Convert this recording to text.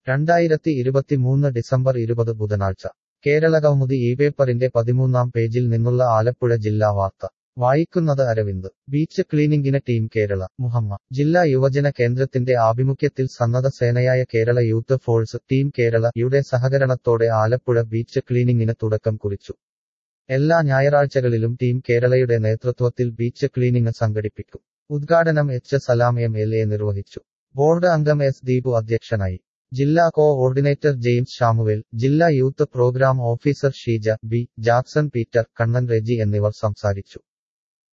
രണ്ടായിരത്തി ഇരുപത്തിമൂന്ന് ഡിസംബർ ഇരുപത് ബുധനാഴ്ച കേരളകൗമുദി ഈ പേപ്പറിന്റെ പതിമൂന്നാം പേജിൽ നിന്നുള്ള ആലപ്പുഴ ജില്ലാ വാർത്ത വായിക്കുന്നത് അരവിന്ദ് ബീച്ച് ക്ലീനിംഗിന് ടീം കേരള മുഹമ്മ ജില്ലാ യുവജന കേന്ദ്രത്തിന്റെ ആഭിമുഖ്യത്തിൽ സന്നദ്ധ സേനയായ Kerala youth force team Kerala യുടെ സഹകരണത്തോടെ ആലപ്പുഴ ബീച്ച് ക്ലീനിംഗിന് തുടക്കം കുറിച്ചു എല്ലാ ഞായറാഴ്ചകളിലും ടീം കേരളയുടെ നേതൃത്വത്തിൽ ബീച്ച് ക്ലീനിംഗ് സംഘടിപ്പിക്കും ഉദ്ഘാടനം H Salam M L A നിർവഹിച്ചു ബോർഡ് അംഗം എസ് ദീപു അധ്യക്ഷനായി ജില്ലാ കോഓർഡിനേറ്റർ ജെയിംസ് ഷാമുവേൽ ജില്ലാ youth programme officer Sheeja B Jackson Peter Kannan Reji എന്നിവർ സംസാരിച്ചു